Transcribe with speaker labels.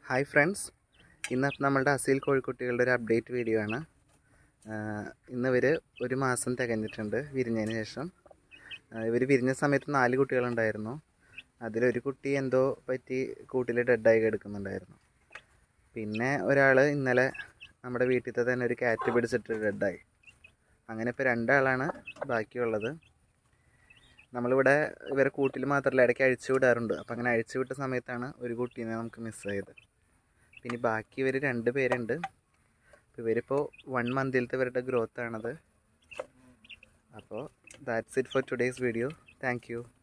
Speaker 1: hi friends ഇന്ന് നമ്മളുടെ അസീൽ കോഴിക്കുട്ടികളുടെ ഒരു അപ്ഡേറ്റ് വീഡിയോ ആണ് ഇന്ന് ഇവർ ഒരു മാസം തികഞ്ഞിട്ടുണ്ട് വിരിഞ്ഞതിന് ശേഷം ഇവർ വിരിഞ്ഞ സമയത്ത് നാല് കുട്ടികളുണ്ടായിരുന്നു അതിലൊരു കുട്ടി എന്തോ പറ്റി കൂട്ടിൽ ഡെഡായി കിടക്കുന്നുണ്ടായിരുന്നു പിന്നെ ഒരാൾ ഇന്നലെ നമ്മുടെ വീട്ടിലത്തെ തന്നെ ഒരു കാറ്റ് പിടിച്ചിട്ട് ഡെഡായി അങ്ങനെ ഇപ്പോൾ രണ്ടാളാണ് ബാക്കിയുള്ളത് നമ്മളിവിടെ ഇവരെ കൂട്ടിൽ മാത്രമല്ല ഇടയ്ക്ക് അഴിച്ചു വിടാറുണ്ട് അപ്പം അങ്ങനെ അഴിച്ചു വിട്ട സമയത്താണ് ഒരു കുട്ടീനെ നമുക്ക് മിസ്സായത് പിന്നെ ബാക്കി ഇവർ രണ്ട് പേരുണ്ട് അപ്പോൾ ഇവരിപ്പോൾ വൺ മന്തിലത്തെ ഇവരുടെ ഗ്രോത്ത് ആണത് അപ്പോൾ that's it for today's video thank U